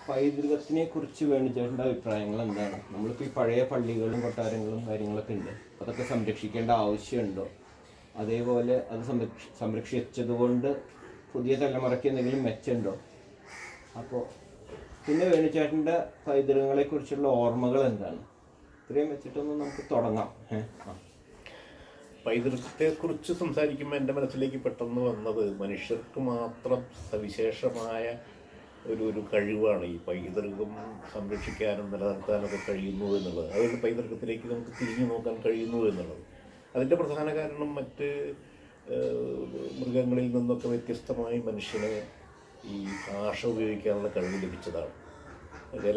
പൈതൃകത്തിനെ കുറിച്ച് വേണിച്ചേട്ടൻ്റെ അഭിപ്രായങ്ങൾ എന്താണ് നമ്മളിപ്പോൾ ഈ പഴയ പള്ളികളും കൊട്ടാരങ്ങളും കാര്യങ്ങളൊക്കെ ഉണ്ട് അതൊക്കെ സംരക്ഷിക്കേണ്ട ആവശ്യമുണ്ടോ അതേപോലെ അത് സംരക്ഷ സംരക്ഷിച്ചതുകൊണ്ട് പുതിയ തലമുറയ്ക്ക് എന്തെങ്കിലും മെച്ചമുണ്ടോ അപ്പോൾ പിന്നെ വേണിച്ചേട്ടൻ്റെ പൈതൃകങ്ങളെ കുറിച്ചുള്ള ഓർമ്മകൾ എന്താണ് ഇത്രയും വെച്ചിട്ടൊന്ന് നമുക്ക് തുടങ്ങാം ഏഹ് ആ പൈതൃകത്തെ കുറിച്ച് സംസാരിക്കുമ്പോൾ എൻ്റെ മനസ്സിലേക്ക് പെട്ടെന്ന് വന്നത് മനുഷ്യർക്ക് മാത്രം സവിശേഷമായ ഒരു ഒരു കഴിവാണ് ഈ പൈതൃകം സംരക്ഷിക്കാനും നിലനിർത്താനൊക്കെ കഴിയുന്നു എന്നുള്ളത് അതുകൊണ്ട് പൈതൃകത്തിലേക്ക് നമുക്ക് തിരിഞ്ഞു നോക്കാൻ കഴിയുന്നു എന്നുള്ളത് അതിൻ്റെ പ്രധാന കാരണം മറ്റ് ഏഹ്, മൃഗങ്ങളിൽ നിന്നൊക്കെ വ്യത്യസ്തമായി മനുഷ്യന് ഈ ഭാഷ ഉപയോഗിക്കാനുള്ള കഴിവ് ലഭിച്ചതാണ് ചില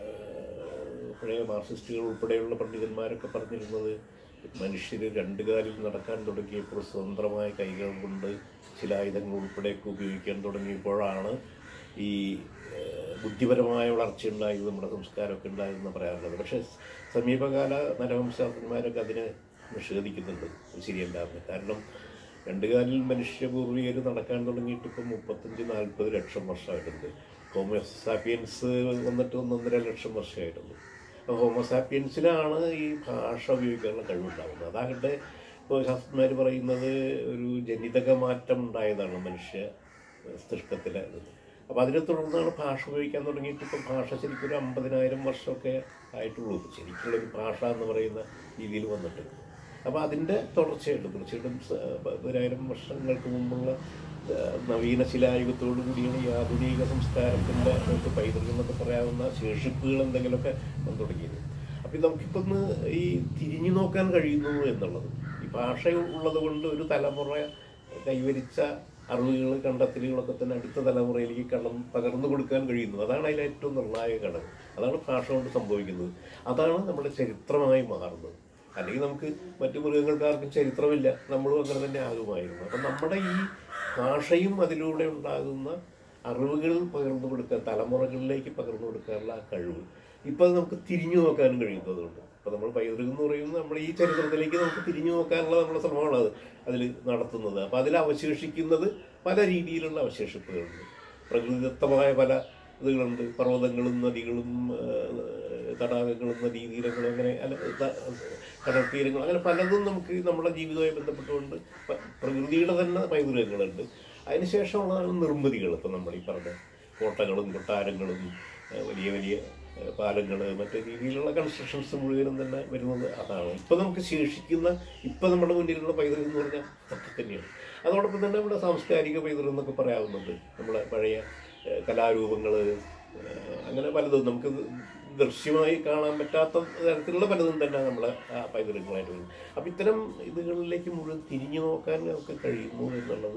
ഏഹ്, പഴയ മാർക്സിസ്റ്റുകൾ ഉൾപ്പെടെയുള്ള പണ്ഡിതന്മാരൊക്കെ പറഞ്ഞിരുന്നത് മനുഷ്യർ രണ്ട് കാലിൽ നടക്കാൻ തുടങ്ങിയപ്പോൾ സ്വതന്ത്രമായ കൈകൾ കൊണ്ട് ചില ആയുധങ്ങൾ ഉൾപ്പെടെയൊക്കെ ഉപയോഗിക്കാൻ തുടങ്ങിയപ്പോഴാണ് ഈ ഏഹ്, ബുദ്ധിപരമായ വളർച്ച ഉണ്ടായത് നമ്മുടെ സംസ്കാരമൊക്കെ ഉണ്ടായതെന്ന് പറയാറുള്ളത് പക്ഷേ സമീപകാല നരവംശാസ്ത്രന്മാരൊക്കെ അതിനെ നിഷേധിക്കുന്നുണ്ട് അത് ശരിയല്ല എന്ന് കാരണം രണ്ട് കാലിൽ മനുഷ്യ പൂർവികർ നടക്കാൻ തുടങ്ങിയിട്ട് ഇപ്പം മുപ്പത്തഞ്ച് നാൽപ്പത് ലക്ഷം വർഷമായിട്ടുണ്ട് ഹോമോസാപ്പിയൻസ് വന്നിട്ട് ഒന്നൊന്നര ലക്ഷം വർഷമായിട്ടുണ്ട് അപ്പോൾ ഹോമോസാപ്പിയൻസിലാണ് ഈ ഭാഷ ഉപയോഗിക്കാനുള്ള കഴിവുണ്ടാകുന്നത് അതാകട്ടെ ഇപ്പോൾ ശാസ്ത്രജ്ഞർ പറയുന്നത് ഒരു ജനിതക മാറ്റം ഉണ്ടായതാണ് മനുഷ്യ മസ്തിഷ്കത്തിലെ ഇത് അപ്പോൾ അതിനെ തുടർന്നാണ് ഭാഷ ഉപയോഗിക്കാൻ തുടങ്ങിയിട്ട് ഇപ്പം ഭാഷ ശരിക്കും ഒരു അമ്പതിനായിരം വർഷമൊക്കെ ആയിട്ടുള്ളൂ ശരിക്കുള്ള ഒരു ഭാഷ എന്ന് പറയുന്ന രീതിയിൽ വന്നിട്ട് അപ്പോൾ അതിൻ്റെ തുടർച്ചയുണ്ട് തീർച്ചയായിട്ടും സ- പതിനായിരം വർഷങ്ങൾക്ക് മുമ്പുള്ള ആ, നവീന ശിലായുഗത്തോടു കൂടിയാണ് ഈ ആധുനിക സംസ്കാരത്തിൻ്റെ നമുക്ക് പൈതൃകം എന്നൊക്കെ പറയാവുന്ന ശേഷിപ്പുകൾ എന്തെങ്കിലുമൊക്കെ വന്നു തുടങ്ങിയത് അപ്പം ഇത് നമുക്കിപ്പോൾ ഒന്ന് ഈ തിരിഞ്ഞു നോക്കാൻ കഴിയുന്നു എന്നുള്ളത് ഈ ഭാഷ ഉള്ളത് കൊണ്ട് ഒരു തലമുറ കൈവരിച്ച അറിവുകൾ കണ്ടെത്തലുകളൊക്കെ തന്നെ അടുത്ത തലമുറയിലേക്ക് കടം പകർന്നു കൊടുക്കാൻ കഴിയുന്നു അതാണ് അതിലെ ഏറ്റവും നിർണായക ഘടകം അതാണ് ഭാഷ കൊണ്ട് സംഭവിക്കുന്നത് അതാണ് നമ്മുടെ ചരിത്രമായി മാറുന്നത് അല്ലെങ്കിൽ നമുക്ക് മറ്റു മൃഗങ്ങൾക്ക് ആർക്കും ചരിത്രമില്ല നമ്മളും അങ്ങനെ തന്നെ ആകുമായിരുന്നു അപ്പം നമ്മുടെ ഈ ഭാഷയും അതിലൂടെ ഉണ്ടാകുന്ന അറിവുകൾ പകർന്നു കൊടുക്കാൻ തലമുറകളിലേക്ക് പകർന്നു കൊടുക്കാനുള്ള ആ കഴിവ് ഇപ്പം അത് നമുക്ക് തിരിഞ്ഞു നോക്കാനും കഴിയുന്നതുകൊണ്ട് ഇപ്പം നമ്മൾ പൈതൃകം എന്ന് പറയുന്നത് നമ്മൾ ഈ ചരിത്രത്തിലേക്ക് നമുക്ക് തിരിഞ്ഞു നോക്കാനുള്ള നമ്മുടെ ശ്രമമാണ് അത് അതിൽ നടത്തുന്നത് അപ്പം അതിൽ അവശേഷിക്കുന്നത് പല രീതിയിലുള്ള അവശേഷിപ്പുകളുണ്ട് പ്രകൃതിദത്തമായ പല ഇതുകളുണ്ട് പർവ്വതങ്ങളും നദികളും ആ, തടാകങ്ങളും നദീതീരങ്ങളും അങ്ങനെ അല്ല ത- കടൽ തീരങ്ങളും അങ്ങനെ പലതും നമുക്ക് നമ്മുടെ ജീവിതവുമായി ബന്ധപ്പെട്ടുകൊണ്ട് പ- പ്രകൃതിയുടെ തന്നെ പൈതൃകങ്ങളുണ്ട് അതിനുശേഷമുള്ളതാണ് നിർമ്മിതികൾ ഇപ്പം നമ്മൾ ഈ പറഞ്ഞ കോട്ടകളും കൊട്ടാരങ്ങളും ആ, വലിയ വലിയ പാലങ്ങൾ മറ്റു രീതിയിലുള്ള കൺസ്ട്രക്ഷൻസ് മുഴുവനും തന്നെ വരുന്നത് അതാണ് ഇപ്പം നമുക്ക് ശേഷിക്കുന്ന ഇപ്പം നമ്മുടെ മുന്നിലുള്ള പൈതൃകം എന്ന് പറഞ്ഞാൽ അതൊക്കെ തന്നെയാണ് അതോടൊപ്പം തന്നെ നമ്മുടെ സാംസ്കാരിക പൈതൃകം എന്നൊക്കെ പറയാവുന്നുണ്ട് നമ്മുടെ പഴയ കലാരൂപങ്ങൾ അങ്ങനെ പലതും നമുക്ക് ദൃശ്യമായി കാണാൻ പറ്റാത്ത തരത്തിലുള്ള പലതും തന്നെ നമ്മളെ ആ പൈതൃകങ്ങളായിട്ട് വരും അപ്പം ഇത്തരം ഇതുകളിലേക്ക് മുഴുവൻ തിരിഞ്ഞു നോക്കാൻ നമുക്ക് കഴിയുന്നു എന്നുള്ളത്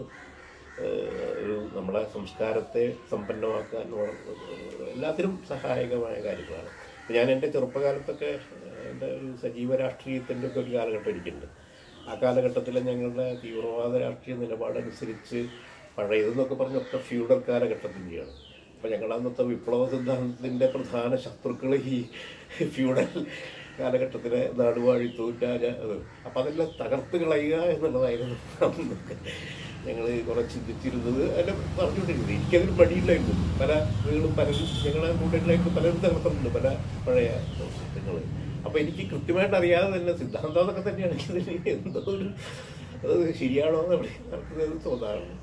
ഏഹ്, ഒരു നമ്മളെ സംസ്കാരത്തെ സമ്പന്നമാക്കാൻ വള- എല്ലാത്തിനും സഹായകമായ കാര്യങ്ങളാണ് ഇപ്പം ഞാൻ എൻ്റെ ചെറുപ്പകാലത്തൊക്കെ ഏഹ്, എൻ്റെ ഒരു സജീവ രാഷ്ട്രീയത്തിൻ്റെ ഒക്കെ ഒരു കാലഘട്ടം എനിക്കുണ്ട് ആ കാലഘട്ടത്തിലെ ഞങ്ങളുടെ തീവ്രവാദ രാഷ്ട്രീയ നിലപാടനുസരിച്ച് പഴയതെന്നൊക്കെ പറഞ്ഞൊക്കെ ഫ്യൂഡൽ കാലഘട്ടത്തിൻ്റെയാണ് അപ്പം ഞങ്ങളുടെ അന്നത്തെ വിപ്ലവ സിദ്ധാന്തത്തിൻ്റെ പ്രധാന ശത്രുക്കൾ ഈ ഫ്യൂഡൽ കാലഘട്ടത്തിലെ നാടുവാഴിത്തവും രാജ അത് അപ്പം അതെല്ലാം തകർത്ത് കളയുക എന്നുള്ളതായിരുന്നു അന്നൊക്കെ ഞങ്ങൾ കുറെ ചിന്തിച്ചിരുന്നത് അല്ല പറഞ്ഞുകൊണ്ടിരുന്നത് എനിക്കതിന് മടിയില്ലായിരുന്നു പല വീടും പലരും ഞങ്ങളെ കൂട്ടുകാരിലായിട്ട് പലരും തകർത്തിട്ടുണ്ട് പല പഴയ സിദ്ധങ്ങൾ അപ്പോൾ എനിക്ക് കൃത്യമായിട്ട് അറിയാതെ തന്നെ സിദ്ധാന്തം അതൊക്കെ തന്നെയാണ് ഇതിന് എന്തോ ഒരു അത് ശരിയാണോ എന്ന് അവിടെ നടക്കുന്നത് തോന്നാറുണ്ട്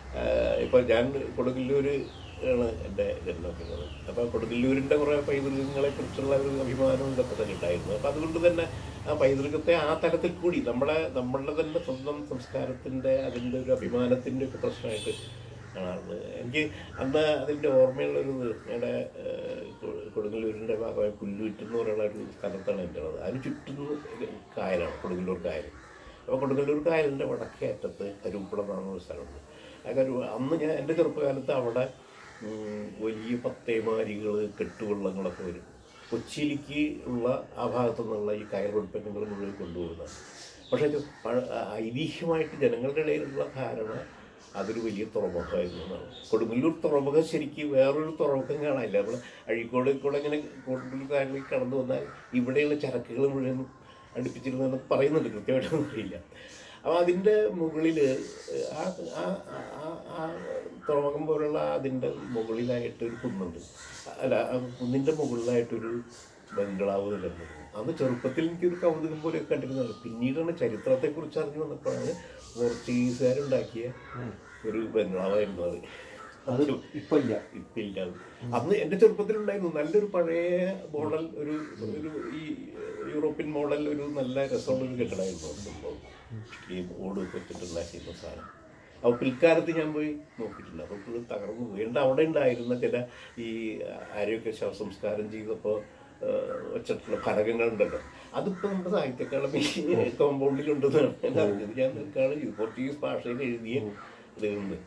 ഇപ്പോൾ ഞാൻ കൊടുങ്ങല്ലൂർ ആണ് എൻ്റെ ജന്മക്കുന്നത് അപ്പോൾ കൊടുങ്ങല്ലൂരിൻ്റെ കുറേ പൈതൃകങ്ങളെ കുറിച്ചുള്ള ഒരു അഭിമാനവും ഇതൊക്കെ തന്നെ ഉണ്ടായിരുന്നു അപ്പോൾ അതുകൊണ്ട് തന്നെ ആ പൈതൃകത്തെ ആ തലത്തിൽ കൂടി നമ്മുടെ നമ്മളുടെ തന്നെ സ്വന്തം സംസ്കാരത്തിൻ്റെ അതിൻ്റെ ഒരു അഭിമാനത്തിൻ്റെ ഒക്കെ പ്രശ്നമായിട്ട് കാണാറുണ്ട് എനിക്ക് അന്ന് അതിൻ്റെ ഓർമ്മയുള്ളൊരു ഞങ്ങളുടെ കൊടുങ്ങല്ലൂരിൻ്റെ ഭാഗമായ പുല്ലുവിറ്റ് എന്ന് പറയുന്ന ഒരു സ്ഥലത്താണ് എൻ്റെ ഉള്ളത് അതിന് ചുറ്റും കായലാണ് കൊടുങ്ങല്ലൂർ കായൽ അപ്പോൾ കൊടുങ്ങല്ലൂർ കായലിൻ്റെ വടക്കേ അറ്റത്ത് കരുപ്പുളം എന്ന് പറഞ്ഞ ഒരു സ്ഥലമുണ്ട് ആ കരു അന്ന് ഞാൻ എൻ്റെ ചെറുപ്പകാലത്ത് അവിടെ ഉം, വലിയ പത്തേമാരികൾ കെട്ടുവള്ളങ്ങളൊക്കെ വരും കൊച്ചിയിലേക്ക് ഉള്ള ആ ഭാഗത്തു നിന്നുള്ള ഈ കയർ ഉൽപ്പന്നങ്ങൾ മുഴുവൻ കൊണ്ടുപോകുന്നത് പക്ഷേ ഇത് പഴ- ഐതിഹ്യമായിട്ട് ജനങ്ങളുടെ ഇടയിലുള്ള ധാരണ അതൊരു വലിയ തുറമുഖമായിരുന്നു എന്നാണ് കൊടുങ്ങല്ലൂർ തുറമുഖം ശരിക്കും വേറൊരു തുറമുഖം കാണാനില്ല നമ്മൾ അഴീക്കോട് കൂടെ ഇങ്ങനെ കൊടുങ്ങല്ലൂർ കായലിലേക്ക് കടന്നു വന്നാൽ ഇവിടെയുള്ള ചരക്കുകൾ മുഴുവൻ അടുപ്പിച്ചിരുന്നെന്ന് പറയുന്നുണ്ട് കൃത്യമായിട്ടൊന്നും അറിയില്ല അപ്പോൾ അതിൻ്റെ മുകളിൽ ആ ആ ആ- ആ തുറമുഖം പോലുള്ള അതിൻ്റെ മുകളിലായിട്ട് ഒരു കുന്നുണ്ട് അല്ല ആ കുന്നിൻ്റെ മുകളിലായിട്ടൊരു ബംഗ്ലാവ് നിലനിന്നു അന്ന് ചെറുപ്പത്തിൽ എനിക്കൊരു കൗതുകം പോലെ കണ്ടിരുന്നത് പിന്നീടാണ് ചരിത്രത്തെക്കുറിച്ച് അറിഞ്ഞു വന്നപ്പോഴാണ് പോർച്ചുഗീസുകാരുണ്ടാക്കിയ ഒരു ബംഗ്ലാവായിരുന്നു അത് അത് ഇപ്പൊ ഇല്ല ഇപ്പില്ല അത്. അന്ന് എൻ്റെ ചെറുപ്പത്തിലുണ്ടായിരുന്നു നല്ലൊരു പഴയ മോഡൽ ഒരു ഒരു ഈ യൂറോപ്യൻ മോഡൽ ഒരു നല്ല രസമുള്ള ഒരു കെട്ടിടമായിരുന്നു അത് സംഭവം ഈ ഓട് വെച്ചിട്ടുണ്ടാക്കിയിരുന്ന സാധനം അപ്പോൾ പിൽക്കാലത്ത് ഞാൻ പോയി നോക്കിയിട്ടില്ല അപ്പോൾ ഫുള്ള് തകർന്നു പോയി എൻ്റെ അവിടെ ഉണ്ടായിരുന്ന ചില ഈ ആരോഗ്യ ശവസംസ്കാരം ചെയ്തപ്പോൾ വെച്ചിട്ടുള്ള ഫലകങ്ങളുണ്ടല്ലോ അതിപ്പോൾ നമ്മുടെ സാഹിത്യ അക്കാദമി കോമ്പൗണ്ടിലുണ്ടെന്നാണ് ഞാൻ അറിഞ്ഞത് ഞാൻ നിൽക്കുകയാണ് പോർച്ചുഗീസ് ഭാഷയിൽ എഴുതിയ ഇതുണ്ട്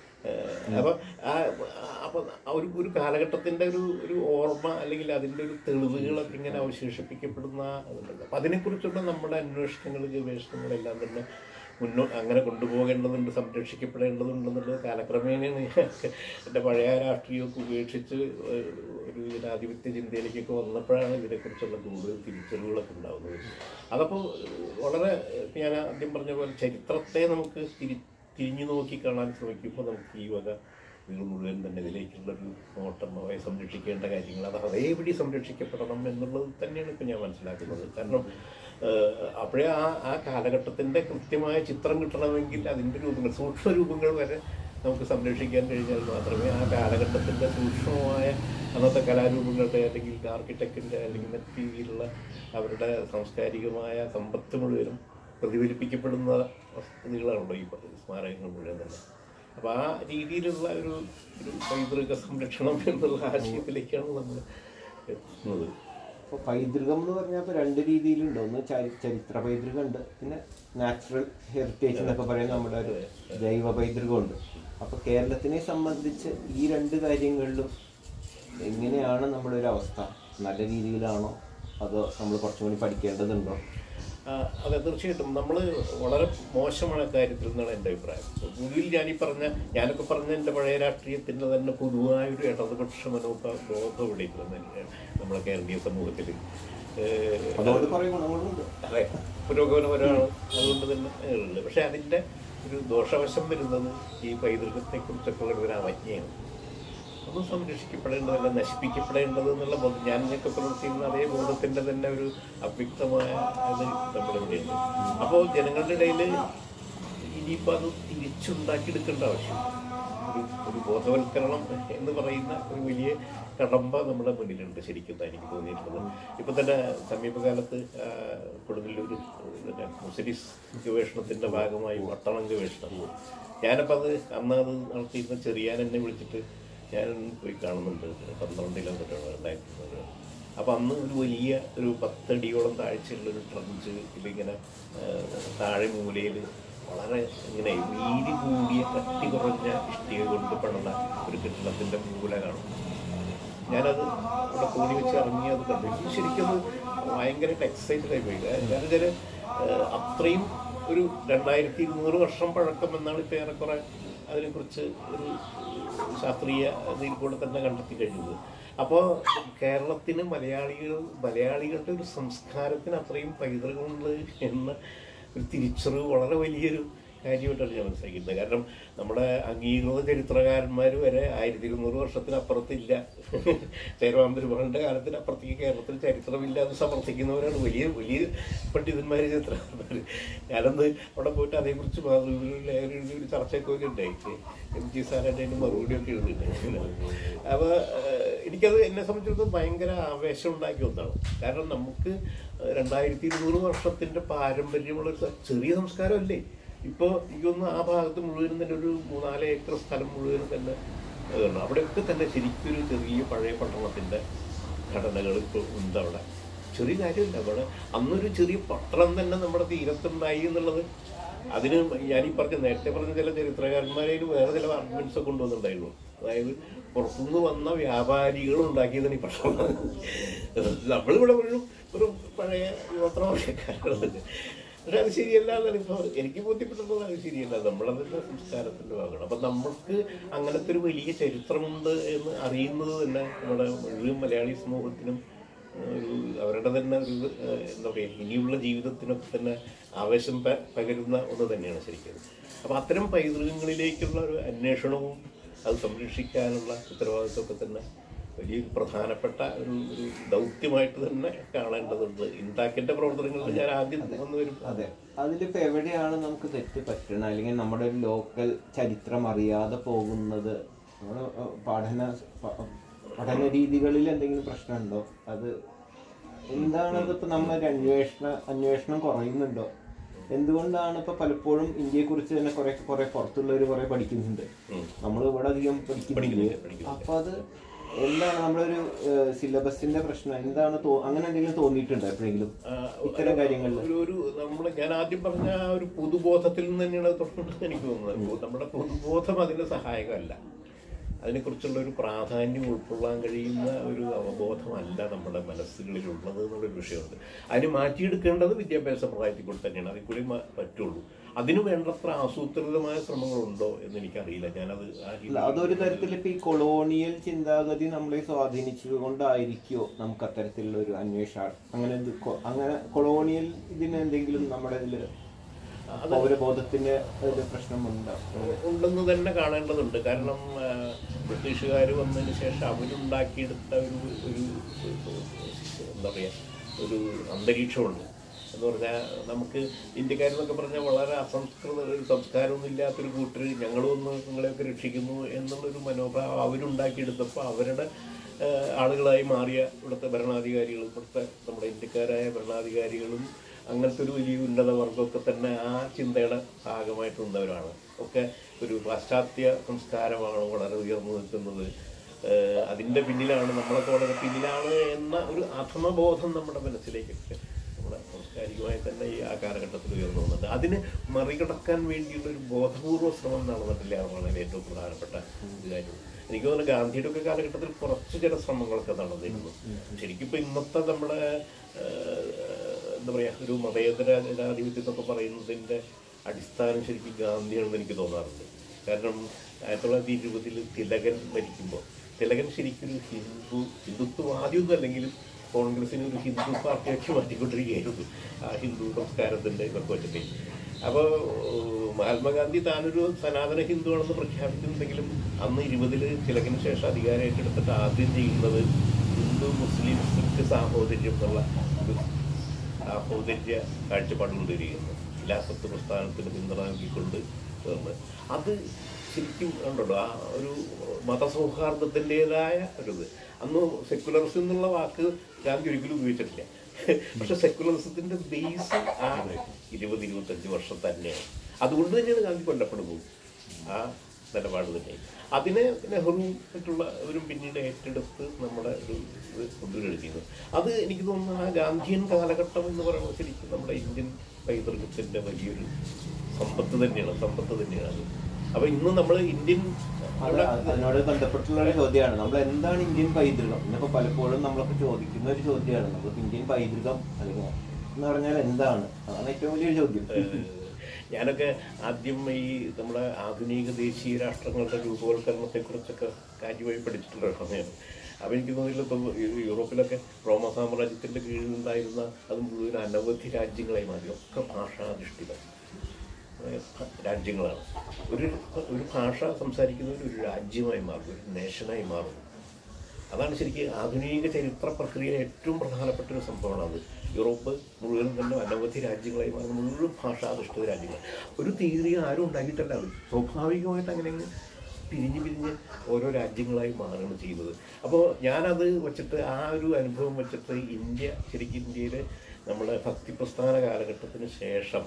അപ്പം ആ അപ്പം ആ ഒരു ഒരു കാലഘട്ടത്തിൻ്റെ ഒരു ഒരു ഓർമ്മ അല്ലെങ്കിൽ അതിൻ്റെ ഒരു തെളിവുകളൊക്കെ ഇങ്ങനെ അവശേഷിപ്പിക്കപ്പെടുന്ന അതുണ്ടല്ലോ അപ്പം അതിനെക്കുറിച്ചുള്ള നമ്മുടെ അന്വേഷണങ്ങൾ ഗവേഷണങ്ങളെല്ലാം തന്നെ മുന്നോ അങ്ങനെ കൊണ്ടുപോകേണ്ടതുണ്ട് സംരക്ഷിക്കപ്പെടേണ്ടതുണ്ടെന്നുള്ളത് കാലക്രമേണയാണ് ഞാൻ എൻ്റെ പഴയ രാഷ്ട്രീയമൊക്കെ ഉപേക്ഷിച്ച് ഒരു ഒരു ജനാധിപത്യ ചിന്തയിലേക്കൊക്കെ വന്നപ്പോഴാണ് ഇതിനെക്കുറിച്ചുള്ള കൂടുതൽ തിരിച്ചറിവുകളൊക്കെ ഉണ്ടാകുന്നത് അതപ്പോൾ വളരെ ഇപ്പം ഞാൻ ആദ്യം പറഞ്ഞ പോലെ ചരിത്രത്തെ നമുക്ക് തിരി തിരിഞ്ഞു നോക്കി കാണാൻ ശ്രമിക്കുമ്പോൾ നമുക്ക് ഈ വക ഇത് മുഴുവൻ തന്നെ ഇതിലേക്കുള്ളൊരു നോട്ടമായി സംരക്ഷിക്കേണ്ട കാര്യങ്ങൾ അത് അതേപടി സംരക്ഷിക്കപ്പെടണം എന്നുള്ളത് തന്നെയാണ് ഇപ്പം ഞാൻ മനസ്സിലാക്കുന്നത് കാരണം ഏഹ്, അപ്പോഴേ ആ ആ കാലഘട്ടത്തിൻ്റെ കൃത്യമായ ചിത്രം കിട്ടണമെങ്കിൽ അതിൻ്റെ രൂപങ്ങൾ സൂക്ഷ്മ രൂപങ്ങൾ വരെ നമുക്ക് സംരക്ഷിക്കാൻ കഴിഞ്ഞാൽ മാത്രമേ ആ കാലഘട്ടത്തിൻ്റെ സൂക്ഷ്മമായ അന്നത്തെ കലാരൂപങ്ങളുടെ അല്ലെങ്കിൽ ആർക്കിടെക്റ്റിൻ്റെ അല്ലെങ്കിൽ മറ്റു രീതിയിലുള്ള അവരുടെ സാംസ്കാരികമായ സമ്പത്ത് മുഴുവനും പ്രതിഫലിപ്പിക്കപ്പെടുന്ന വസ്തുതകളാണല്ലോ ഈ സ്മാരകങ്ങൾ മുഴുവൻ തന്നെ അപ്പോൾ ആ രീതിയിലുള്ള ഒരു ഒരു പൈതൃക സംരക്ഷണം എന്നുള്ള ആശയത്തിലേക്കാണ് നമ്മൾ എത്തുന്നത് അപ്പോൾ പൈതൃകം എന്ന് പറഞ്ഞാൽ ഇപ്പോൾ രണ്ട് രീതിയിലുണ്ട് ഒന്ന് ചരി- ചരിത്ര പൈതൃകം ഉണ്ട് പിന്നെ നാച്ചുറൽ ഹെറിറ്റേജ് എന്നൊക്കെ പറയുന്ന നമ്മുടെ ഒരു ജൈവ പൈതൃകമുണ്ട് അപ്പോൾ കേരളത്തിനെ സംബന്ധിച്ച് ഈ രണ്ട് കാര്യങ്ങളിലും എങ്ങനെയാണ് നമ്മുടെ ഒരു അവസ്ഥ നല്ല രീതിയിലാണോ അതോ നമ്മൾ കുറച്ചും കൂടി പഠിക്കേണ്ടതുണ്ടോ ആ, അതെ തീർച്ചയായിട്ടും നമ്മൾ വളരെ മോശമാണ് കാര്യത്തിൽ എന്നാണ് എൻ്റെ അഭിപ്രായം പൊതുവിൽ ഞാനീ പറഞ്ഞ ഞാനൊക്കെ പറഞ്ഞ എൻ്റെ പഴയ രാഷ്ട്രീയത്തിൻ്റെ തന്നെ പൊതുവായൊരു ഇടതുപക്ഷ മനോഭാവ ബോധം ഇവിടെ ഇല്ല നമ്മളെ കേരളീയ സമൂഹത്തിൽ ഏഹ്, അതുകൊണ്ട് കുറേ ഗുണങ്ങളുണ്ട് അതെ പുരോഗമനപരമാണ് അതുകൊണ്ട് തന്നെ ഉണ്ട് പക്ഷെ അതിൻ്റെ ഒരു ദോഷവശം വരുന്നത് ഈ പൈതൃകത്തെക്കുറിച്ചൊക്കെ ഉള്ള ഒരു അവജ്ഞയാണ് അത് സംരക്ഷിക്കപ്പെടേണ്ടതല്ല നശിപ്പിക്കപ്പെടേണ്ടത് എന്നുള്ള ബോധം ഞാൻ ഇതിനൊക്കെ പ്രവർത്തിക്കുന്ന അതേ ബോധത്തിൻ്റെ തന്നെ ഒരു അവ്യക്തമായ അത് നമ്മുടെ ഇവിടെയുണ്ട് അപ്പോൾ ജനങ്ങളുടെ ഇടയിൽ ഇനിയിപ്പോൾ അത് തിരിച്ചുണ്ടാക്കിയെടുക്കേണ്ട ആവശ്യം ഒരു ഒരു ബോധവൽക്കരണം എന്ന് പറയുന്ന ഒരു വലിയ കടമ്പ നമ്മുടെ മുന്നിലുണ്ട് ശരിക്കും എന്നാ എനിക്ക് തോന്നിയിട്ടുള്ളത് ഇപ്പം തന്നെ സമീപകാലത്ത് ആ, കൊടുങ്ങല്ലൂർ പിന്നെ മുസരിസ് ഗവേഷണത്തിൻ്റെ ഭാഗമായി പട്ടണം ഗവേഷണം ഞാനപ്പോൾ അത് അന്ന് അത് നടത്തിയിരുന്ന ചെറിയാൻ എന്നെ വിളിച്ചിട്ട് ഞാൻ പോയി കാണുന്നുണ്ട് പന്ത്രണ്ടിലോ മറ്റാണ് രണ്ടായിരത്തി പതിനേഴ് അപ്പോൾ അന്ന് ഒരു വലിയ ഒരു പത്തടിയോളം താഴ്ചയുള്ള ഒരു ട്രഞ്ച് ഇതിങ്ങനെ ആ, താഴെ മൂലയിൽ വളരെ ഇങ്ങനെ വീതി കൂടിയ കട്ടി കുറഞ്ഞ ഇഷ്ടിക കൊണ്ട് പണിത ഒരു കെട്ടിടത്തിൻ്റെ മൂല കാണും ഞാനത് ഇവിടെ കോണി വെച്ച് ഇറങ്ങി അത് കണ്ടു എനിക്ക് ശരിക്കും അത് ഭയങ്കരമായിട്ട് എക്സൈറ്റഡ് ആയി പോയി കാരണം വെച്ചാൽ അത്രയും ഒരു രണ്ടായിരത്തി ഇരുന്നൂറ് വർഷം പഴക്കം എന്നാണ് ഇപ്പോൾ ഏറെക്കുറെ അതിനെക്കുറിച്ച് ഒരു ശാസ്ത്രീയ ഇതിൽ കൂടെ തന്നെ കണ്ടെത്തി കഴിഞ്ഞത് അപ്പോൾ കേരളത്തിന് മലയാളികൾ മലയാളികളുടെ ഒരു സംസ്കാരത്തിന് അത്രയും പൈതൃകമുണ്ട് എന്ന ഒരു തിരിച്ചറിവ് വളരെ വലിയൊരു കാര്യമായിട്ടാണ് ഞാൻ മനസ്സിലാക്കിയിരുന്നത് കാരണം നമ്മുടെ അംഗീകൃത ചരിത്രകാരന്മാർ വരെ ആയിരത്തി ഇരുന്നൂറ് വർഷത്തിനപ്പുറത്തില്ല ചേരവാമ്പരുമാറിൻ്റെ കാലത്തിനപ്പുറത്തേക്ക് കേരളത്തിൽ ചരിത്രമില്ല എന്ന് സമർത്ഥിക്കുന്നവരാണ് വലിയ വലിയ പണ്ഡിതന്മാർ ചരിത്രകാരന്മാർ ഞാനന്ന് അവിടെ പോയിട്ട് അതേക്കുറിച്ച് മാതൃഭൂമിയിൽ എഴുതി ഒരു ചർച്ചയൊക്കെ ഒക്കെ ഉണ്ടായി എം ജി സാറിൻ്റെ അതിന് മറുപടിയൊക്കെ എഴുതിയിട്ടുണ്ട് അപ്പോൾ എനിക്കത് എന്നെ സംബന്ധിച്ചിടത്തോളം ഭയങ്കര ആവേശം ഉണ്ടാക്കിയ ഒന്നാണ് കാരണം നമുക്ക് രണ്ടായിരത്തി ഇരുന്നൂറ് വർഷത്തിൻ്റെ പാരമ്പര്യമുള്ള ഒരു ചെറിയ സംസ്കാരമല്ലേ ഇപ്പോൾ എനിക്കൊന്ന് ആ ഭാഗത്ത് മുഴുവനും തന്നെ ഒരു മൂന്നാല് ഏക്കർ സ്ഥലം മുഴുവനും തന്നെ അതുണ്ട് അവിടെയൊക്കെ തന്നെ ശരിക്കും ഒരു ചെറിയ പഴയ പട്ടണത്തിൻ്റെ ഘടനകൾ ഇപ്പോൾ ഉണ്ട് അവിടെ ചെറിയ കാര്യമില്ല അവിടെ അന്നൊരു ചെറിയ പട്ടണം തന്നെ നമ്മുടെ തീരത്തുണ്ടായി എന്നുള്ളത് അതിന് ഞാൻ ഈ പറഞ്ഞ നേരത്തെ പറഞ്ഞ ചില ചരിത്രകാരന്മാരേൽ വേറെ ചില ആർഗ്യുമെന്റ്സ് ഒക്കെ കൊണ്ടുവന്നിട്ടുണ്ടായിരുന്നു അതായത് പുറത്തുനിന്ന് വന്ന വ്യാപാരികൾ ഉണ്ടാക്കിയതാണ് ഈ പട്ടണം നമ്മളിവിടെ മുഴുവൻ ഒരു പഴയ ഗോത്രഭാഷക്കാരുള്ളത് പക്ഷെ അത് ശരിയല്ല എന്നാണ് ഇപ്പോൾ എനിക്ക് ബോധ്യപ്പെട്ടിട്ടുള്ളത് അത് ശരിയല്ല നമ്മളതിൻ്റെ സംസ്കാരത്തിൻ്റെ ഭാഗമാണ് അപ്പം നമ്മൾക്ക് അങ്ങനത്തെ ഒരു വലിയ ചരിത്രമുണ്ട് എന്ന് അറിയുന്നത് തന്നെ നമ്മുടെ മുഴുവൻ മലയാളി സമൂഹത്തിനും ഒരു അവരുടെ തന്നെ ഒരു ഏഹ്, എന്താ പറയുക ഇനിയുള്ള ജീവിതത്തിനൊക്കെ തന്നെ ആവേശം പ- പകരുന്ന ഒന്ന് തന്നെയാണ് ശരിക്കും അപ്പോൾ അത്തരം പൈതൃകങ്ങളിലേക്കുള്ള ഒരു അന്വേഷണവും അത് സംരക്ഷിക്കാനുള്ള ഉത്തരവാദിത്വമൊക്കെ തന്നെ വലിയൊരു പ്രധാനപ്പെട്ട ഒരു ഒരു ദൗത്യമായിട്ട് തന്നെ കാണേണ്ടതുണ്ട് ഇൻടാക്കിൻ്റെ പ്രവർത്തനങ്ങളിൽ ഞാൻ ആദ്യം വന്നു വരും അതെ അതിലിപ്പോ എവിടെയാണ് നമുക്ക് തെറ്റ് പറ്റണത് അല്ലെങ്കിൽ നമ്മുടെ ഒരു ലോക്കൽ ചരിത്രം അറിയാതെ പോകുന്നത് നമ്മുടെ ഏഹ്, പഠന പ- പഠന രീതികളിൽ എന്തെങ്കിലും പ്രശ്നമുണ്ടോ അത് എന്താണ് അതിപ്പോ നമ്മളൊരു അന്വേഷണ അന്വേഷണം കുറയുന്നുണ്ടോ എന്തുകൊണ്ടാണ് ഇപ്പൊ പലപ്പോഴും ഇന്ത്യയെ കുറിച്ച് തന്നെ കുറെ കുറെ പുറത്തുള്ളവർ കുറെ പഠിക്കുന്നുണ്ട് ഉം. നമ്മൾ ഇവിടെ അധികം പഠിക്കുന്നില്ല പഠിക്കുന്നില്ല, പഠിക്കുന്നില്ല. അപ്പൊ അത് എന്താണ് നമ്മളൊരു സിലബസിന്റെ പ്രശ്നം എന്താണ് തോ- അങ്ങനെ എന്തെങ്കിലും തോന്നിയിട്ടുണ്ടോ എപ്പോഴെങ്കിലും ആ, ഇത്തരം കാര്യങ്ങളിൽ ഒരു ഒരു നമ്മൾ ഞാൻ ആദ്യം പറഞ്ഞ ആ ഒരു പൊതുബോധത്തിൽ നിന്ന് തന്നെയാണ് അത് തുടങ്ങുന്നത് എനിക്ക് തോന്നുന്നത് നമ്മുടെ പൊതുബോധം അതിന് സഹായകമല്ല അതിനെക്കുറിച്ചുള്ള ഒരു പ്രാധാന്യം ഉൾക്കൊള്ളാൻ കഴിയുന്ന ഒരു അവബോധമല്ല നമ്മുടെ മനസ്സുകളിലുള്ളത് എന്നുള്ളൊരു വിഷയമുണ്ട് അതിന് മാറ്റിയെടുക്കേണ്ടത് വിദ്യാഭ്യാസ സമ്പ്രദായത്തിൽ കൂടി തന്നെയാണ് അതിൽ കൂടി മാ- പറ്റുള്ളൂ അതിന് വേണ്ടത്ര ആസൂത്രിതമായ ശ്രമങ്ങളുണ്ടോ എന്ന് എനിക്കറിയില്ല ഞാനത് ആ അല്ല, രീതിയിൽ അതൊരു തരത്തിൽ ഇപ്പൊ ഈ കൊളോണിയൽ ചിന്താഗതി നമ്മളെ സ്വാധീനിച്ചത് കൊണ്ടായിരിക്കോ നമുക്ക് അത്തരത്തിലുള്ള ഒരു അന്വേഷണം അങ്ങനെ എന്ത് കൊ- അങ്ങനെ കൊളോണിയൽ ഇതിന് എന്തെങ്കിലും നമ്മുടെ ഇതില് പൗരബോധത്തിന്റെ ഒരു പ്രശ്നമുണ്ടോ ഉണ്ടെന്ന് തന്നെ കാണേണ്ടതുണ്ട് കാരണം ബ്രിട്ടീഷുകാർ വന്നതിന് ശേഷം അവരുണ്ടാക്കിയെടുത്ത ഒരു ഒരു എന്താ പറയുക ഒരു അന്തരീക്ഷമുണ്ട് എന്ന് പറഞ്ഞാൽ നമുക്ക് ഇന്ത്യക്കാരെന്നൊക്കെ പറഞ്ഞാൽ വളരെ അസംസ്കൃത ഒരു സംസ്കാരമൊന്നും ഇല്ലാത്തൊരു കൂട്ടർ ഞങ്ങളും ഒന്ന് നിങ്ങളെയൊക്കെ രക്ഷിക്കുന്നു എന്നുള്ളൊരു മനോഭാവം അവരുണ്ടാക്കിയെടുത്തപ്പോൾ അവരുടെ ഏഹ്, ആളുകളായി മാറിയ ഇവിടുത്തെ ഭരണാധികാരികളും ഇവിടുത്തെ നമ്മുടെ ഇന്ത്യക്കാരായ ഭരണാധികാരികളും അങ്ങനത്തെ ഒരു വലിയ ഉന്നത വർഗമൊക്കെ തന്നെ ആ ചിന്തയുടെ ഭാഗമായിട്ട് നിന്നവരാണ് ഒക്കെ ഒരു പാശ്ചാത്യ സംസ്കാരമാണ് വളരെ ഉയർന്നു നിൽക്കുന്നത് ഏഹ് അതിൻ്റെ പിന്നിലാണ് നമ്മളൊക്കെ വളരെ പിന്നിലാണ് എന്ന ഒരു അധമബോധം നമ്മുടെ മനസ്സിലേക്കൊക്കെ നമ്മുടെ സാംസ്കാരികമായി തന്നെ ഈ ആ കാലഘട്ടത്തിൽ ഉയർന്നു വന്നത് അതിന് മറികടക്കാൻ വേണ്ടിയുള്ള ഒരു ബോധപൂർവ്വ ശ്രമം നടന്നിട്ടില്ല എന്നുള്ളതാണ് ഏറ്റവും പ്രധാനപ്പെട്ട ഒരു കാര്യം എനിക്ക് തോന്നുന്നു ഗാന്ധിയുടെ ഒക്കെ കാലഘട്ടത്തിൽ കുറച്ച് ചില ശ്രമങ്ങളൊക്കെ നടന്നിരുന്നു ശരിക്കും ഇപ്പൊ ഇന്നത്തെ നമ്മുടെ ഏഹ്, എന്താ പറയാ ഒരു മതേതര ജനാധിപത്യം എന്നൊക്കെ പറയുന്നതിന്റെ അടിസ്ഥാനം ശരിക്കും ഗാന്ധിയാണെന്ന് എനിക്ക് തോന്നാറുണ്ട് കാരണം ആയിരത്തി തൊള്ളായിരത്തി ഇരുപതിൽ തിലകൻ മരിക്കുമ്പോൾ തിലകൻ ശരിക്കും ഒരു ഹിന്ദു ഹിന്ദുത്വവാദിയൊന്നും അല്ലെങ്കിലും കോൺഗ്രസിന് ഒരു ഹിന്ദു പാർട്ടിയാക്കി മാറ്റിക്കൊണ്ടിരിക്കുകയായിരുന്നു ആ ഹിന്ദു സംസ്കാരത്തിൻ്റെ ഇതൊക്കെ വെച്ചിട്ട് അപ്പോൾ മഹാത്മാഗാന്ധി താനൊരു സനാതന ഹിന്ദുവാണെന്ന് പ്രഖ്യാപിക്കുന്നുണ്ടെങ്കിലും അന്ന് ഇരുപതിൽ തിലകിന് ശേഷം അധികാരം ഏറ്റെടുത്തിട്ട് ആദ്യം ചെയ്യുന്നത് ഹിന്ദു മുസ്ലിം സിഖ് സാഹോദര്യം എന്നുള്ള ഒരു സാഹോദര്യ കാഴ്ചപ്പാട് കൊണ്ടുവരികയാണ് ഖിലാഫത്ത് പ്രസ്ഥാനത്തിന് പിന്തുണ നൽകിക്കൊണ്ട് ചേർന്ന് അത് ശരിക്കും ഉണ്ടല്ലോ ആ ഒരു മതസൗഹാർദ്ദത്തിൻ്റെതായ ഒരു ഇത് അന്ന് സെക്കുലറിസം എന്നുള്ള വാക്ക് ഗാന്ധി ഒരിക്കലും ഉപയോഗിച്ചിട്ടില്ല പക്ഷെ സെക്കുലറിസത്തിന്റെ ബേസ് ആ ഇരുപത് ഇരുപത്തഞ്ച് വർഷം തന്നെയാണ് അതുകൊണ്ട് തന്നെയാണ് ഗാന്ധി കൊല്ലപ്പെടുന്നത് ആ നിലപാട് തന്നെ അതിനെ നെഹ്റു മറ്റുള്ള ഒരു പിന്നീട് ഏറ്റെടുത്ത് നമ്മുടെ ഒരു ഇത് കൊണ്ടുവരികയാണ് അത് എനിക്ക് തോന്നുന്നു ആ ഗാന്ധിയൻ കാലഘട്ടം എന്ന് പറയുന്നത് ശരിക്കും നമ്മുടെ ഇന്ത്യൻ പൈതൃകത്തിന്റെ വലിയൊരു സമ്പത്ത് തന്നെയാണ് സമ്പത്ത് തന്നെയാണ് അത് അപ്പൊ ഇന്ന് നമ്മൾ ഇന്ത്യൻ അത് അതിനോട് ബന്ധപ്പെട്ടുള്ള ഒരു ചോദ്യമാണ് നമ്മൾ എന്താണ് ഇന്ത്യൻ പൈതൃകം ഇന്നിപ്പോ പലപ്പോഴും നമ്മളൊക്കെ ചോദിക്കുന്ന ഒരു ചോദ്യമാണ് നമ്മൾക്ക് ഇന്ത്യൻ പൈതൃകം അല്ലെങ്കിൽ എന്ന് പറഞ്ഞാൽ എന്താണ് അതാണ് ഏറ്റവും വലിയൊരു ചോദ്യം ഏഹ് ഞാനൊക്കെ ആദ്യം ഈ നമ്മുടെ ആധുനിക ദേശീയ രാഷ്ട്രങ്ങളുടെ രൂപവൽക്കരണത്തെക്കുറിച്ചൊക്കെ കാര്യമായി പഠിച്ചിട്ടുള്ള ഒരു സമയമാണ് അപ്പോൾ എനിക്ക് തോന്നിയില്ല ഇപ്പം യു- യൂറോപ്പിലൊക്കെ റോമ സാമ്രാജ്യത്തിൻ്റെ കീഴിലുണ്ടായിരുന്ന അത് മുഴുവൻ അനവധി രാജ്യങ്ങളായി മാറി ഒക്കെ ഭാഷാധിഷ്ഠിതം ഏഹ് ഭ- രാജ്യങ്ങളാണ് ഒരു ഒരു ഭാഷ സംസാരിക്കുന്നവർ ഒരു രാജ്യമായി മാറും ഒരു നേഷനായി മാറും അതാണ് ശരിക്കും ആധുനിക ചരിത്ര പ്രക്രിയയിലെ ഏറ്റവും പ്രധാനപ്പെട്ട ഒരു സംഭവമാണ് അത് യൂറോപ്പ് മുഴുവൻ തന്നെ അനവധി രാജ്യങ്ങളായി മാറുന്ന മുഴുവൻ ഭാഷാധിഷ്ഠിത രാജ്യങ്ങൾ ഒരു തീയതി ആരും ഉണ്ടാക്കിയിട്ടല്ല അത് സ്വാഭാവികമായിട്ട് അങ്ങനെ അങ്ങ് പിരിഞ്ഞ് പിരിഞ്ഞ് ഓരോ രാജ്യങ്ങളായി മാറുകയാണ് ചെയ്യുന്നത് അപ്പോൾ ഞാനത് വെച്ചിട്ട് ആ ഒരു അനുഭവം വെച്ചിട്ട് ഇന്ത്യ ശരിക്കും ഇന്ത്യയിലെ നമ്മുടെ ഭക്തി പ്രസ്ഥാന കാലഘട്ടത്തിന് ശേഷം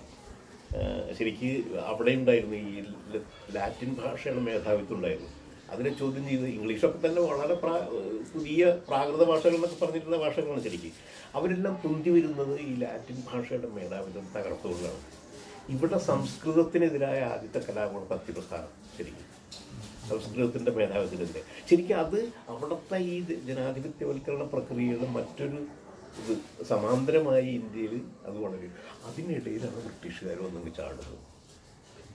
ആഹ് ശരിക്ക് അവിടെ ഉണ്ടായിരുന്നു ഈ ല- ലാറ്റിൻ ഭാഷയുടെ മേധാവിത്വം ഉണ്ടായിരുന്നു അതിനെ ചോദ്യം ചെയ്ത് ഇംഗ്ലീഷൊക്കെ തന്നെ വളരെ പ്രാ പുതിയ പ്രാകൃത ഭാഷകൾ എന്നൊക്കെ പറഞ്ഞിരുന്ന ഭാഷകളാണ് ശരിക്കും അവരെല്ലാം തുന്തി വരുന്നത് ഈ ലാറ്റിൻ ഭാഷയുടെ മേധാവിത്വം തകർത്തുകൊണ്ടാണ് ഇവിടെ സംസ്കൃതത്തിനെതിരായ ആദ്യത്തെ കലാപമാണ് ഭക്തി പ്രസ്ഥാനം ശരിക്കും സംസ്കൃതത്തിൻ്റെ മേധാവിത്വത്തിനെതിരെ ശരിക്കും അത് അവിടുത്തെ ഈ ജനാധിപത്യവൽക്കരണ പ്രക്രിയയുടെ മറ്റൊരു ഇത് സമാന്തരമായി ഇന്ത്യയിൽ അത് വളരും അതിനിടയിലാണ് ബ്രിട്ടീഷുകാർ വന്നങ്ങ് ചാടുന്നത്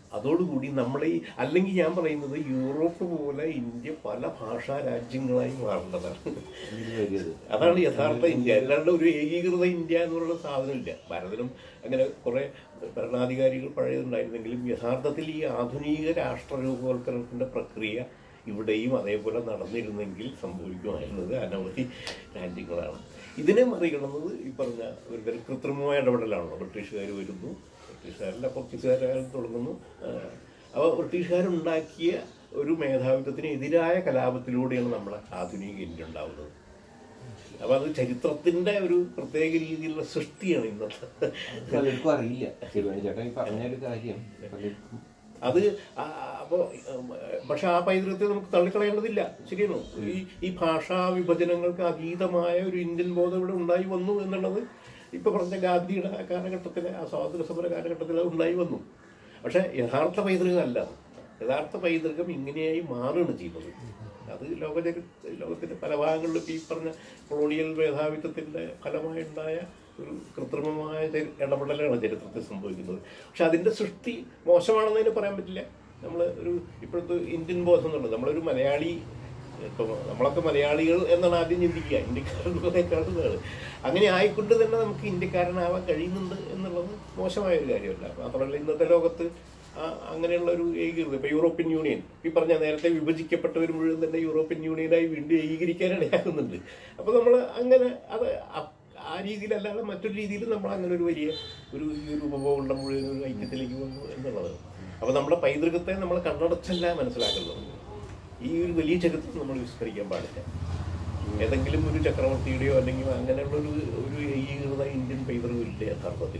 അതോടുകൂടി നമ്മളെ ഈ അല്ലെങ്കിൽ ഞാൻ പറയുന്നത് യൂറോപ്പ് പോലെ ഇന്ത്യ പല ഭാഷാ രാജ്യങ്ങളായി മാറേണ്ടതാണ് ഇത് വലിയത് അതാണ് യഥാർത്ഥ ഇന്ത്യ അല്ലാണ്ട് ഒരു ഏകീകൃത ഇന്ത്യ എന്ന് പറയുന്ന സാധനമില്ല ഭാരതത്തിലും അങ്ങനെ കുറെ ഭരണാധികാരികൾ പഴയതുണ്ടായിരുന്നെങ്കിലും യഥാർത്ഥത്തിൽ ഈ ആധുനിക രാഷ്ട്ര രൂപവൽക്കരണത്തിന്റെ പ്രക്രിയ ഇവിടെയും അതേപോലെ നടന്നിരുന്നെങ്കിൽ സംഭവിക്കുമായിരുന്നത് അനവധി രാജ്യങ്ങളാണ് ഇതിനെ മറികടന്നത് ഈ പറഞ്ഞ ഒരു തരം കൃത്രിമമായ ഇടപെടലാണല്ലോ ബ്രിട്ടീഷുകാർ വരുന്നു ബ്രിട്ടീഷുകാരല്ല പോർച്ചുഗീസുകാരായാലും തുടങ്ങുന്നു അപ്പോൾ ബ്രിട്ടീഷുകാരുണ്ടാക്കിയ ഒരു മേധാവിത്വത്തിന് എതിരായ കലാപത്തിലൂടെയാണ് നമ്മുടെ ആധുനിക ഇന്ത്യ ഉണ്ടാവുന്നത് അപ്പൊ അത് ചരിത്രത്തിന്റെ ഒരു പ്രത്യേക രീതിയിലുള്ള സൃഷ്ടിയാണ് ഇന്നത്തെ പലർക്കും അറിയില്ല ശിവണി ചേട്ടൻ ഈ പറഞ്ഞ ഒരു കാര്യം പലർക്കും അത് അപ്പോൾ പക്ഷെ ആ പൈതൃകത്തെ നമുക്ക് തള്ളിക്കളയേണ്ടതില്ല ശരിയാണോ ഈ ഈ ഭാഷാ വിഭജനങ്ങൾക്ക് അതീതമായ ഒരു ഇന്ത്യൻ ബോധം ഇവിടെ ഉണ്ടായി വന്നു എന്നുള്ളത് ഇപ്പൊ പറഞ്ഞ ഗാന്ധിയുടെ ആ കാലഘട്ടത്തിലെ ആ സ്വാതന്ത്ര്യ സമര കാലഘട്ടത്തിൽ അത് ഉണ്ടായി വന്നു പക്ഷെ യഥാർത്ഥ പൈതൃകം അല്ല അത്. യഥാർത്ഥ പൈതൃകം ഇങ്ങനെയായി മാറുകയാണ് ചെയ്യുന്നത് അത് ലോകചരി ലോകത്തിന്റെ പല ഭാഗങ്ങളിലും ഇപ്പൊ ഈ പറഞ്ഞ കൊളോണിയൽ മേധാവിത്വത്തിന്റെ ഫലമായുണ്ടായ ഒരു കൃത്രിമമായ ചരി- ഇടപെടലാണ് ചരിത്രത്തിൽ സംഭവിക്കുന്നത് പക്ഷെ അതിന്റെ സൃഷ്ടി മോശമാണെന്നതിന് പറയാൻ പറ്റില്ല നമ്മൾ ഒരു ഇപ്പോഴത്തെ ഇന്ത്യൻ ബോധം എന്നുള്ളത് നമ്മളൊരു മലയാളി ഇപ്പം നമ്മളൊക്കെ മലയാളികൾ എന്നാണ് ആദ്യം ചിന്തിക്കുക ഇന്ത്യക്കാരെന്നതിനേക്കാളും വേറെ അങ്ങനെ ആയിക്കൊണ്ട് തന്നെ നമുക്ക് ഇന്ത്യക്കാരനാവാൻ കഴിയുന്നുണ്ട് എന്നുള്ളത് മോശമായ ഒരു കാര്യമല്ല മാത്രമല്ല ഇന്നത്തെ ലോകത്ത് ആ അങ്ങനെയുള്ള ഒരു ഏകീകൃതം ഇപ്പൊ യൂറോപ്യൻ യൂണിയൻ ഈ പറഞ്ഞ നേരത്തെ വിഭജിക്കപ്പെട്ടവർ മുഴുവൻ തന്നെ യൂറോപ്യൻ യൂണിയനായി വീണ്ടും ഏകീകരിക്കാൻ ഇടയാക്കുന്നുണ്ട് അപ്പൊ നമ്മൾ അങ്ങനെ അത് അ- ആ രീതിയിലല്ലാതെ മറ്റൊരു രീതിയിൽ നമ്മൾ അങ്ങനെ ഒരു വലിയ ഒരു ഈ ഒരു ഉപഭോഗം മുഴുവൻ ഒരു ഐക്യത്തിലേക്ക് വന്നു എന്നുള്ളത് അപ്പൊ നമ്മുടെ പൈതൃകത്തെ നമ്മൾ കണ്ണടച്ചല്ല മനസ്സിലാക്കുന്നത് ഈ ഒരു വലിയ ചരിത്രം നമ്മൾ വിസ്മരിക്കാൻ പാടില്ല ഏതെങ്കിലും ഒരു ചക്രവർത്തിയുടെയോ അല്ലെങ്കിൽ അങ്ങനെയുള്ള ഒരു ഒരു ഏകീകൃത ഇന്ത്യൻ പൈതൃകം ഇല്ല യഥാർത്ഥത്തിൽ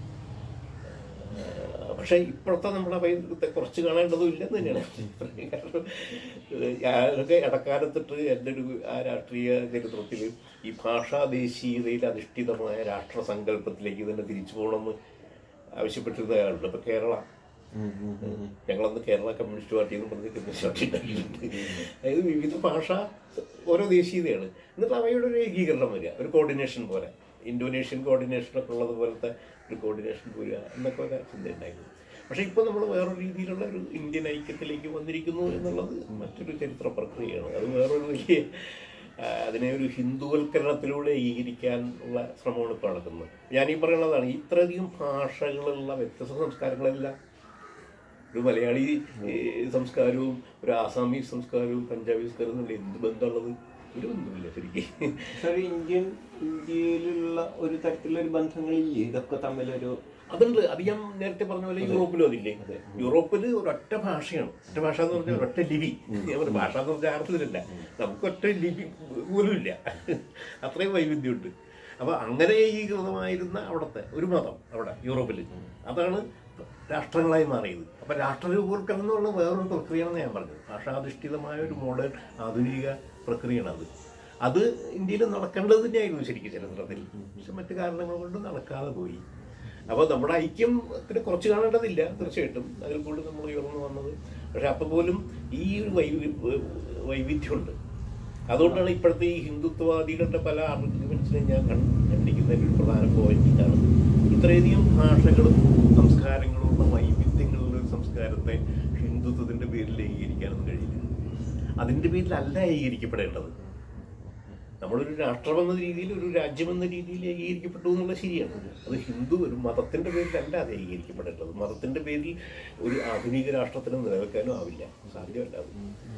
ഏഹ് പക്ഷെ ഇപ്പോഴത്തെ നമ്മുടെ പൈതൃകത്തെ കുറച്ച് കാണേണ്ടതും ഇല്ലെന്ന് തന്നെയാണ് കാരണം ഏഹ് ഞാനൊക്കെ ഇടക്കാലത്തിട്ട് എൻ്റെ ഒരു ആ രാഷ്ട്രീയ ചരിത്രത്തിൽ ഈ ഭാഷാ ദേശീയതയിൽ അധിഷ്ഠിതമായ രാഷ്ട്രസങ്കല്പത്തിലേക്ക് തന്നെ തിരിച്ചു പോകണമെന്ന് ആവശ്യപ്പെട്ടിരുന്ന ആളുണ്ട് ഇപ്പൊ കേരള ഉം, ഉം, ഉം, ഉം. ഞങ്ങളന്ന് കേരള കമ്മ്യൂണിസ്റ്റ് പാർട്ടി എന്ന് പറഞ്ഞ് കമ്മ്യൂണിസ്റ്റ് പാർട്ടി ഉണ്ടാക്കിയിട്ടുണ്ട് അതായത് വിവിധ ഭാഷ ഓരോ ദേശീയതയാണ് എന്നിട്ട് അവയുടെ ഒരു ഏകീകരണം വരിക ഒരു കോർഡിനേഷൻ പോലെ ഇന്തോനേഷ്യൻ കോർഡിനേഷൻ ഒക്കെ ഉള്ളത് പോലത്തെ ഒരു കോർഡിനേഷൻ വരിക എന്നൊക്കെ ഒരു ചിന്ത ഉണ്ടായിരുന്നു പക്ഷേ ഇപ്പോൾ നമ്മൾ വേറൊരു രീതിയിലുള്ള ഒരു ഇന്ത്യൻ ഐക്യത്തിലേക്ക് വന്നിരിക്കുന്നു എന്നുള്ളത് മറ്റൊരു ചരിത്ര പ്രക്രിയയാണ് അത് വേറൊരു വലിയ ആ, അതിനെ ഒരു ഹിന്ദുവൽക്കരണത്തിലൂടെ ഏകീകരിക്കാൻ ഉള്ള ശ്രമമാണ് ഇപ്പോൾ നടക്കുന്നത് ഞാൻ ഈ പറയുന്നതാണ് ഇത്രയധികം ഭാഷകളുള്ള വ്യത്യസ്ത സംസ്കാരങ്ങളെല്ലാം ഒരു മലയാളി ഏ, സംസ്കാരവും ഒരു ആസാമീസ് സംസ്കാരവും പഞ്ചാബി സംസ്കാരവും തമ്മിൽ എന്ത് ബന്ധമുള്ളത് ഒരു ബന്ധമില്ല ശരിക്കും പക്ഷെ ഒരു ഇന്ത്യൻ ഇന്ത്യയിലുള്ള ഒരു തരത്തിലുള്ള ഒരു ബന്ധങ്ങളില്ലേ ഇതൊക്കെ തമ്മിലൊരു അതുണ്ട് അത് ഞാൻ നേരത്തെ പറഞ്ഞ പോലെ യൂറോപ്പിലും അതില്ലേ അതെ. യൂറോപ്പിൽ ഒരൊറ്റ ഭാഷയാണ് ഒറ്റ ഭാഷ എന്ന് പറഞ്ഞാൽ ഒരൊറ്റ ലിപി ഞാൻ പറഞ്ഞു ഭാഷ എന്ന് പറഞ്ഞാൽ അർത്ഥത്തിലല്ല നമുക്ക് ഒറ്റ ലിപി പോലും ഇല്ല അത്രയും വൈവിധ്യമുണ്ട് അപ്പൊ അങ്ങനെ ഏകീകൃതമായിരുന്ന അവിടുത്തെ ഒരു മതം അവിടെ യൂറോപ്പിൽ അതാണ് രാഷ്ട്രങ്ങളായി മാറിയത് അപ്പൊ രാഷ്ട്രരൂപവൽക്കരണം എന്ന് പറഞ്ഞാൽ വേറൊരു പ്രക്രിയയാണെന്ന് ഞാൻ പറഞ്ഞത് ഭാഷാധിഷ്ഠിതമായ ഒരു മോഡേൺ ആധുനിക പ്രക്രിയയാണ് അത് അത് ഇന്ത്യയിൽ നടക്കേണ്ടത് തന്നെയായിരുന്നു ശരിക്കും ചരിത്രത്തിൽ പക്ഷെ മറ്റു കാരണങ്ങൾ കൊണ്ട് നടക്കാതെ പോയി അപ്പോൾ നമ്മുടെ ഐക്യത്തിന് കുറച്ച് കാണേണ്ടതില്ല തീർച്ചയായിട്ടും അതിൽ കൂടി നമ്മൾ ഉയർന്നു വന്നത് പക്ഷെ അപ്പം പോലും ഈ ഒരു വൈവി വൈവിധ്യമുണ്ട് അതുകൊണ്ടാണ് ഇപ്പോഴത്തെ ഈ ഹിന്ദുത്വവാദികളുടെ പല ആർഗ്യുമെന്റ്സിനെ ഞാൻ കൺ- ഖണ്ഡിക്കുന്നതിൽ ഒരു പ്രധാന പോയിന്റ് ഇതാണ് ഇത്രയധികം ഭാഷകളും സംസ്കാരങ്ങളും ഉള്ള വൈവിധ്യങ്ങളുള്ള ഒരു സംസ്കാരത്തെ ഹിന്ദുത്വത്തിന്റെ പേരിൽ ഏകീകരിക്കാനൊന്നും കഴിയില്ല അതിന്റെ പേരിലല്ല ഏകീകരിക്കപ്പെടേണ്ടത് നമ്മളൊരു രാഷ്ട്രമെന്ന രീതിയിൽ ഒരു രാജ്യമെന്ന രീതിയിൽ ഏകീകരിക്കപ്പെട്ടു എന്നുള്ളത് ശരിയാണ് അത് ഹിന്ദു ഒരു മതത്തിന്റെ പേരിലല്ല അത് ഏകീകരിക്കപ്പെടേണ്ടത് മതത്തിന്റെ പേരിൽ ഒരു ആധുനിക രാഷ്ട്രത്തിന് നിലനിൽക്കാനും ആവില്ല സാധ്യമല്ല അത്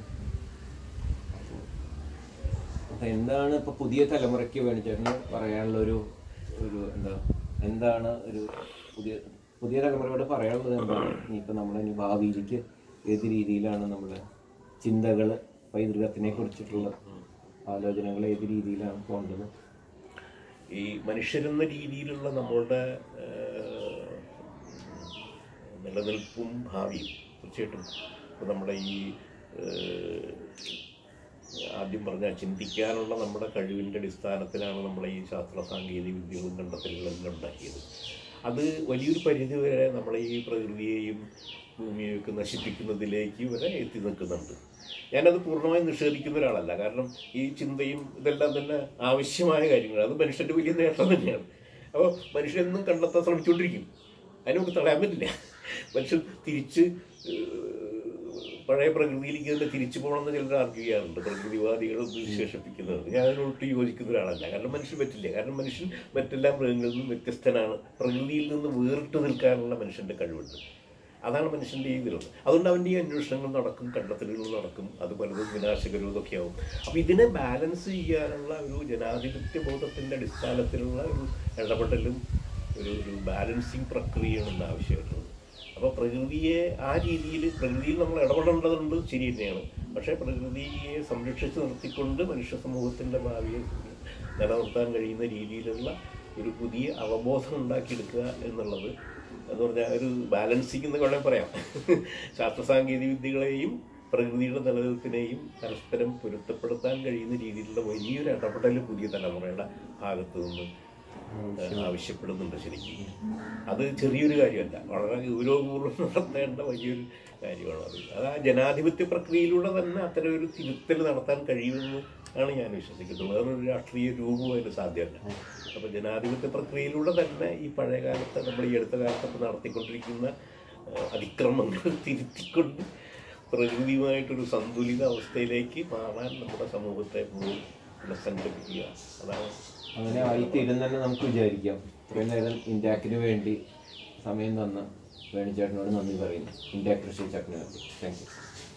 അപ്പൊ എന്താണ് ഇപ്പൊ പുതിയ തലമുറയ്ക്ക് വേണ്ടിച്ചേട്ടന് പറയാനുള്ള ഒരു ഒരു എന്താ എന്താണ് ഒരു പുതിയ പുതിയ തലമുറയോട് പറയാനുള്ളത് എന്താണ് ഇനിയിപ്പോ നമ്മൾ ഇനി ഭാവിയിലേക്ക് ഏത് രീതിയിലാണ് നമ്മുടെ ചിന്തകള് പൈതൃകത്തിനെ കുറിച്ചിട്ടുള്ള ആലോചനകൾ ഏത് രീതിയിലാണ് പോകേണ്ടത് ഈ മനുഷ്യരെന്ന രീതിയിലുള്ള നമ്മളുടെ ഏഹ്, നിലനിൽപ്പും ഭാവിയും തീർച്ചയായിട്ടും ഇപ്പൊ നമ്മുടെ ഈ ഏഹ്, ആദ്യം പറഞ്ഞ ചിന്തിക്കാനുള്ള നമ്മുടെ കഴിവിൻ്റെ അടിസ്ഥാനത്തിലാണ് നമ്മളെ ഈ ശാസ്ത്ര സാങ്കേതിക വിദ്യകളും കണ്ടെത്തലുകളും ഉണ്ടാക്കിയത് അത് വലിയൊരു പരിധി വരെ നമ്മളെ ഈ പ്രകൃതിയെയും ഭൂമിയെയൊക്കെ നശിപ്പിക്കുന്നതിലേക്ക് വരെ എത്തി നിൽക്കുന്നുണ്ട് ഞാനത് പൂർണ്ണമായും നിഷേധിക്കുന്ന ഒരാളല്ല കാരണം ഈ ചിന്തയും ഇതെല്ലാം തന്നെ ആവശ്യമായ കാര്യങ്ങളാണ് അത് മനുഷ്യൻ്റെ വലിയ നേട്ടം തന്നെയാണ് അപ്പോൾ മനുഷ്യൻ എന്നും കണ്ടെത്താൻ ശ്രമിച്ചുകൊണ്ടിരിക്കും അതിന് നമുക്ക് തടയാൻ പറ്റില്ല മനുഷ്യൻ തിരിച്ച് ഏഹ്, പഴയ പ്രകൃതിയിലേക്ക് തന്നെ തിരിച്ചു പോകണമെന്ന് ചിലർ ആർഗ്യ ചെയ്യാറുണ്ട് പ്രകൃതിവാദികൾ വിശേഷിപ്പിക്കുന്നത് ഞാൻ അതിനോട്ട് യോജിക്കുന്ന ഒരാളല്ല കാരണം മനുഷ്യൻ പറ്റില്ല കാരണം മനുഷ്യൻ മറ്റെല്ലാ മൃഗങ്ങളിൽ നിന്നും വ്യത്യസ്തനാണ് പ്രകൃതിയിൽ നിന്ന് വേറിട്ട് നിൽക്കാനുള്ള മനുഷ്യൻ്റെ കഴിവുണ്ട് അതാണ് മനുഷ്യൻ്റെ ഈ ഇതിലുള്ളത് അതുകൊണ്ട് അവൻ്റെ ഈ അന്വേഷണങ്ങൾ നടക്കും കണ്ടെത്തലുകൾ നടക്കും അത് പലതും വിനാശകരവും ഇതൊക്കെ ആവും അപ്പോൾ ഇതിനെ ബാലൻസ് ചെയ്യാനുള്ള ഒരു ജനാധിപത്യ ബോധത്തിൻ്റെ അടിസ്ഥാനത്തിലുള്ള ഒരു ഇടപെടലും ഒരു ഒരു ബാലൻസിങ് പ്രക്രിയയാണ് ഇന്ന് ആവശ്യമായിട്ടുള്ളത് അപ്പോൾ പ്രകൃതിയെ ആ രീതിയിൽ പ്രകൃതിയിൽ നമ്മൾ ഇടപെടേണ്ടതുണ്ട് ശരി തന്നെയാണ് പക്ഷേ പ്രകൃതിയെ സംരക്ഷിച്ച് നിർത്തിക്കൊണ്ട് മനുഷ്യ സമൂഹത്തിൻ്റെ ഭാവിയെ നിലനിർത്താൻ കഴിയുന്ന രീതിയിലുള്ള ഒരു പുതിയ അവബോധം ഉണ്ടാക്കിയെടുക്കുക എന്നുള്ളത് എന്ന് പറഞ്ഞാൽ ഒരു ബാലൻസിങ് എന്ന് വേണമെങ്കിൽ പറയാം ശാസ്ത്ര സാങ്കേതിക വിദ്യകളെയും പ്രകൃതിയുടെ നിലനിൽപ്പിനെയും പരസ്പരം പൊരുത്തപ്പെടുത്താൻ കഴിയുന്ന രീതിയിലുള്ള വലിയൊരു ഇടപെടൽ പുതിയ തലമുറയുടെ ഭാഗത്തു നിന്ന് ഏഹ്, ആവശ്യപ്പെടുന്നുണ്ട് ശരിക്കും അത് ചെറിയൊരു കാര്യമല്ല വളരെ ഗൗരവപൂർവ്വം നടത്തേണ്ട വലിയൊരു കാര്യമാണ് അത് അത് ആ ജനാധിപത്യ പ്രക്രിയയിലൂടെ തന്നെ അത്തരം ഒരു തിരുത്തൽ നടത്താൻ കഴിയുമെന്ന് ആണ് ഞാൻ വിശ്വസിക്കുന്നത് വേറൊരു രാഷ്ട്രീയ രൂപവും അതിന് സാധ്യമല്ല അപ്പോൾ ജനാധിപത്യ പ്രക്രിയയിലൂടെ തന്നെ ഈ പഴയ കാലത്ത് നമ്മൾ ഈ അടുത്ത കാലത്തൊക്കെ നടത്തിക്കൊണ്ടിരിക്കുന്ന ഏഹ്, അതിക്രമങ്ങൾ തിരുത്തിക്കൊണ്ട് പ്രകൃതിയുമായിട്ടൊരു സന്തുലിത അവസ്ഥയിലേക്ക് മാറാൻ നമ്മുടെ സമൂഹത്തെ മുഴുവൻ പുനഃസംഘടിപ്പിക്കുക അതാണ് അങ്ങനെ ആയിത്തീരും തന്നെ നമുക്ക് വിചാരിക്കാം ഇത്രയും നേരം ഇന്ത്യാക്കിന് വേണ്ടി സമയം തന്ന വേണിച്ചേട്ടനോട് നന്ദി പറയുന്നു ഇന്ത്യ കൃഷി ചക്കിന് വേണ്ടി താങ്ക് യു